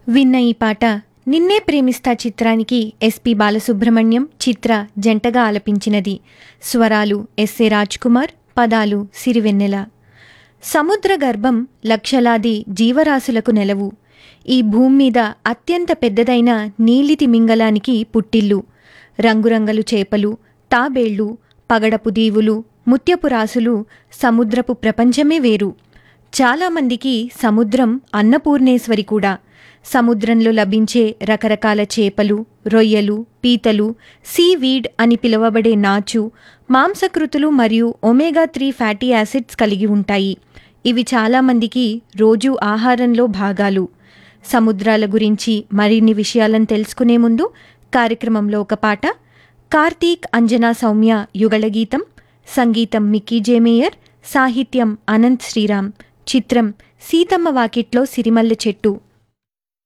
విన్న ఈ పాట నిన్నే ప్రేమిస్తా చిత్రానికి ఎస్పి బాలసుబ్రహ్మణ్యం చిత్ర జంటగా ఆలపించినది స్వరాలు ఎస్ఏ కుమార్ పదాలు సిరివెన్నెల సముద్ర గర్భం లక్షలాది జీవరాశులకు నెలవు ఈ భూమి మీద అత్యంత పెద్దదైన నీలితి మింగలానికి పుట్టిల్లు రంగురంగులు చేపలు తాబేళ్లు పగడపు దీవులు ముత్యపు రాసులు సముద్రపు ప్రపంచమే వేరు చాలామందికి సముద్రం అన్నపూర్ణేశ్వరి కూడా సముద్రంలో లభించే రకరకాల చేపలు రొయ్యలు పీతలు సీవీడ్ అని పిలువబడే నాచు మాంసకృతులు మరియు ఒమేగా త్రీ ఫ్యాటీ యాసిడ్స్ కలిగి ఉంటాయి ఇవి చాలామందికి రోజు ఆహారంలో భాగాలు సముద్రాల గురించి మరిన్ని విషయాలను తెలుసుకునే ముందు కార్యక్రమంలో ఒక పాట కార్తీక్ అంజనా సౌమ్య యుగళగీతం సంగీతం మిక్కీ జేమేయర్ సాహిత్యం అనంత్ శ్రీరామ్ చిత్రం సీతమ్మ వాకిట్లో సిరిమల్లె చెట్టు